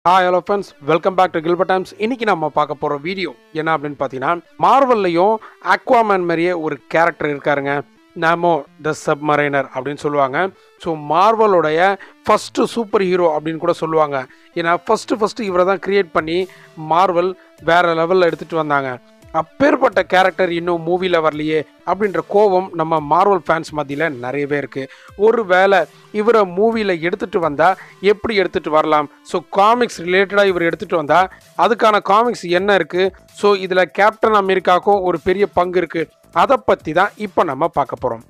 Hi hello friends welcome back to Gilbert Times இன்னைக்கு நம்ம பார்க்க போகிற வீடியோ என்ன அப்படின்னு பார்த்தீங்கன்னா மார்வல்லையும் அக்வாமேன் மாதிரியே ஒரு கேரக்டர் இருக்காருங்க நாமோ த சப்மரைனர் அப்படின்னு சொல்லுவாங்க ஸோ மார்வலோடைய ஃபஸ்ட்டு சூப்பர் ஹீரோ அப்படின்னு கூட சொல்லுவாங்க ஏன்னா ஃபஸ்ட்டு ஃபஸ்ட்டு இவரை தான் கிரியேட் பண்ணி மார்வல் வேறு லெவலில் எடுத்துகிட்டு வந்தாங்க அப்பேற்பட்ட கேரக்டர் இன்னும் மூவியில் வரலையே அப்படின்ற கோபம் நம்ம மார்வல் ஃபேன்ஸ் மத்தியில் நிறையவே இருக்குது ஒரு வேளை இவரை மூவியில் எடுத்துகிட்டு வந்தால் எப்படி எடுத்துகிட்டு வரலாம் ஸோ காமிக்ஸ் ரிலேட்டடாக இவர் எடுத்துகிட்டு வந்தால் அதுக்கான காமிக்ஸ் என்ன இருக்குது ஸோ இதில் கேப்டன் அமெரிக்காவுக்கும் ஒரு பெரிய பங்கு இருக்குது அதை பற்றி தான் இப்போ நம்ம பார்க்க போகிறோம்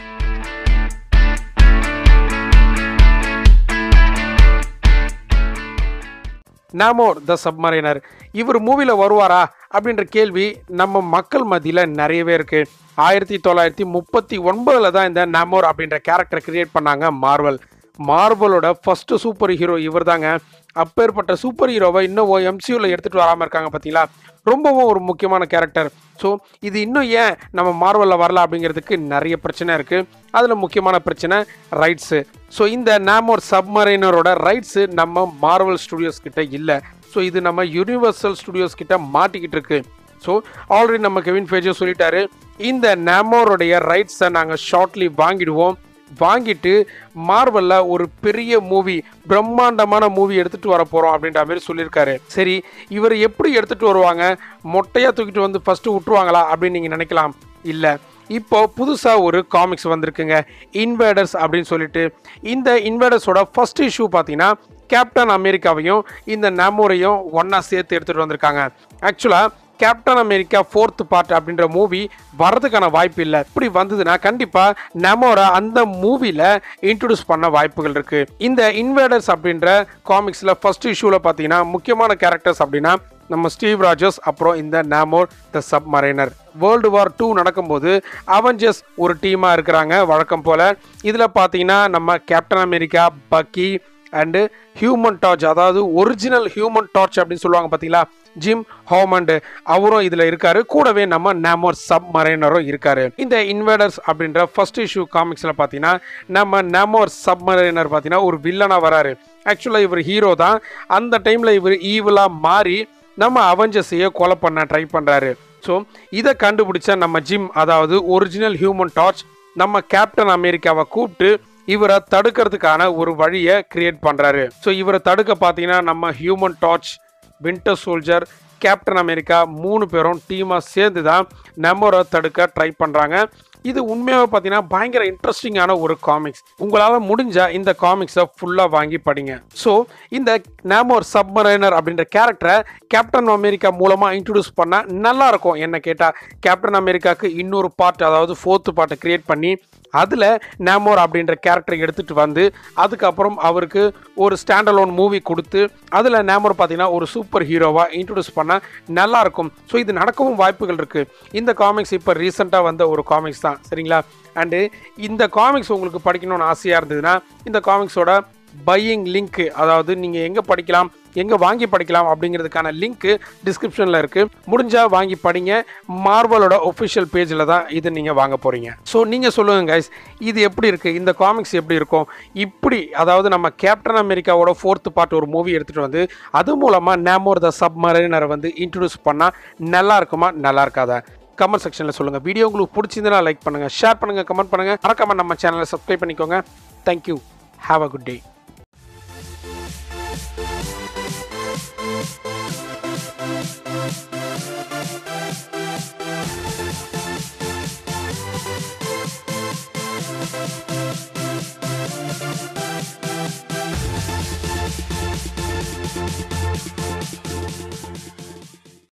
நாமோர் த சப்மரைனர் இவர் மூவியில் வருவாரா அப்படின்ற கேள்வி நம்ம மக்கள் மத்தியில் நிறையவே இருக்குது ஆயிரத்தி தொள்ளாயிரத்தி முப்பத்தி ஒன்பதில் தான் இந்த நாமோர் அப்படின்ற கேரக்டர் கிரியேட் பண்ணாங்க மார்வல் மார்வலோட ஃபஸ்ட்டு சூப்பர் ஹீரோ இவர் தாங்க அப்பேற்பட்ட சூப்பர் ஹீரோவை இன்னும் எம்சியூவில் எடுத்துகிட்டு வராமல் இருக்காங்க பார்த்தீங்களா ரொம்பவும் ஒரு முக்கியமான கேரக்டர் ஸோ இது இன்னும் ஏன் நம்ம மார்வலில் வரல அப்படிங்கிறதுக்கு நிறைய பிரச்சனை இருக்குது அதில் முக்கியமான பிரச்சனை ரைட்ஸு ஸோ இந்த நாமோர் சப்மரைனரோட ரைட்ஸு நம்ம மார்வல் ஸ்டுடியோஸ் கிட்ட இல்லை ஸோ இது நம்ம யூனிவர்சல் ஸ்டுடியோஸ் கிட்ட மாட்டிக்கிட்டு இருக்கு ஸோ ஆல்ரெடி நம்ம கெவின் ஃபேஜோ சொல்லிட்டாரு இந்த நாமோருடைய ரைட்ஸை நாங்கள் ஷார்ட்லி வாங்கிடுவோம் வாங்கிட்டு மார்வலில் ஒரு பெரிய மூவி பிரம்மாண்டமான மூவி எடுத்துகிட்டு வர போகிறோம் அப்படின்ற மாதிரி சொல்லியிருக்காரு சரி இவர் எப்படி எடுத்துகிட்டு வருவாங்க மொட்டையாக தூக்கிட்டு வந்து ஃபஸ்ட்டு விட்டுருவாங்களா அப்படின்னு நீங்கள் நினைக்கலாம் இல்லை இப்போ புதுசாக ஒரு காமிக்ஸ் வந்திருக்குங்க இன்வேடர்ஸ் அப்படின்னு சொல்லிட்டு இந்த இன்வேடர்ஸோட ஃபர்ஸ்ட் இஷ்யூ பார்த்தீங்கன்னா கேப்டன் அமெரிக்காவையும் இந்த நாமோரையும் ஒன்றா சேர்த்து எடுத்துகிட்டு வந்திருக்காங்க ஆக்சுவலாக கேப்டன் அமெரிக்கா ஃபோர்த் பார்ட் அப்படின்ற மூவி வர்றதுக்கான வாய்ப்பு இல்லை இப்படி வந்ததுன்னா கண்டிப்பாக நமோட அந்த மூவியில் இன்ட்ரடியூஸ் பண்ண வாய்ப்புகள் இருக்குது இந்த இன்வேடர்ஸ் அப்படின்ற காமிக்ஸில் ஃபர்ஸ்ட் இஷ்யூவில் பார்த்தீங்கன்னா முக்கியமான கேரக்டர்ஸ் அப்படின்னா நம்ம ஸ்டீவ் ராஜர்ஸ் அப்புறம் இந்த Namor the Submariner World War Two நடக்கும்போது அவெஞ்சர்ஸ் ஒரு டீமாக இருக்கிறாங்க வழக்கம் போல் இதில் பார்த்தீங்கன்னா நம்ம Captain America Bucky and Human Torch அதாவது ஒரிஜினல் ஹியூமன் டார்ச் அப்படின்னு சொல்லுவாங்க பார்த்தீங்களா ஜிம் ஹோமண்ட் அவரும் இதில் இருக்காரு கூடவே நம்ம நேமோர் சப்மரைனரும் இருக்காரு இந்த இன்வேடர்ஸ் அப்படின்ற ஃபர்ஸ்ட் இஷ்யூ காமிக்ஸில் பார்த்தீங்கன்னா நம்ம நேமோர் சப்மரைனர் பார்த்தீங்கன்னா ஒரு வில்லனாக வராரு ஆக்சுவலாக இவர் ஹீரோ தான் அந்த டைமில் இவர் ஈவலாக மாறி நம்ம அவெஞ்சர்ஸையே கொலை பண்ண ட்ரை பண்ணுறாரு ஸோ இதை கண்டுபிடிச்ச நம்ம ஜிம் அதாவது ஒரிஜினல் ஹியூமன் டார்ச் நம்ம கேப்டன் அமெரிக்காவை கூப்பிட்டு இவரை தடுக்கிறதுக்கான ஒரு வழியை கிரியேட் பண்ணுறாரு ஸோ இவரை தடுக்க பார்த்தீங்கன்னா நம்ம Human Torch Winter Soldier Captain America மூணு பேரும் டீமாக சேர்ந்து தான் நம்மரை தடுக்க ட்ரை பண்ணுறாங்க இது உண்மையாக பார்த்தீங்கன்னா பயங்கர இன்ட்ரெஸ்டிங்கான ஒரு காமிக்ஸ் உங்களால் முடிஞ்ச இந்த காமிக்ஸை ஃபுல்லாக வாங்கி படிங்க ஸோ இந்த நேமோர் சப்மரைனர் அப்படின்ற கேரக்டரை கேப்டன் அமெரிக்கா மூலமாக இன்ட்ரடியூஸ் பண்ணால் நல்லா இருக்கும் என்ன கேட்டால் கேப்டன் அமெரிக்காவுக்கு இன்னொரு பார்ட் அதாவது ஃபோர்த்து பார்ட்டை கிரியேட் பண்ணி அதில் நேமோர் அப்படின்ற கேரக்டரை எடுத்துகிட்டு வந்து அதுக்கப்புறம் அவருக்கு ஒரு ஸ்டாண்டலோன் மூவி கொடுத்து அதில் நேமோர் பார்த்தீங்கன்னா ஒரு சூப்பர் ஹீரோவாக இன்ட்ரடியூஸ் பண்ணால் நல்லாயிருக்கும் ஸோ இது நடக்கவும் வாய்ப்புகள் இருக்குது இந்த காமிக்ஸ் இப்போ ரீசெண்டாக வந்த ஒரு காமிக்ஸ் தான் சரிங்களா அண்டு இந்த காமிக்ஸ் உங்களுக்கு படிக்கணும்னு ஆசையாக இருந்ததுன்னா இந்த காமிக்ஸோட பையிங் லிங்க்கு அதாவது நீங்கள் எங்கே படிக்கலாம் எங்கே வாங்கி படிக்கலாம் அப்படிங்கிறதுக்கான லிங்க்கு டிஸ்கிரிப்ஷனில் இருக்குது முடிஞ்சால் வாங்கி படிங்க மார்வலோட ஒஃபிஷியல் பேஜில் தான் இது நீங்கள் வாங்க போகிறீங்க ஸோ நீங்கள் சொல்லுங்கள் கைஸ் இது எப்படி இருக்குது இந்த காமிக்ஸ் எப்படி இருக்கும் இப்படி அதாவது நம்ம கேப்டன் அமெரிக்காவோட ஃபோர்த்து பார்ட் ஒரு மூவி எடுத்துகிட்டு வந்து அது மூலமாக நேமோர் த சப்மரைனரை வந்து இன்ட்ரடியூஸ் பண்ணால் நல்லா இருக்குமா நல்லா இருக்காதா கமெண்ட் செக்ஷனில் சொல்லுங்கள் வீடியோ உங்களுக்கு பிடிச்சிருந்தனா லைக் பண்ணுங்கள் ஷேர் பண்ணுங்கள் கமெண்ட் பண்ணுங்கள் மறக்காம நம்ம சேனலை சப்ஸ்கிரைப் பண்ணிக்கோங்க thank you have a good day Thank you.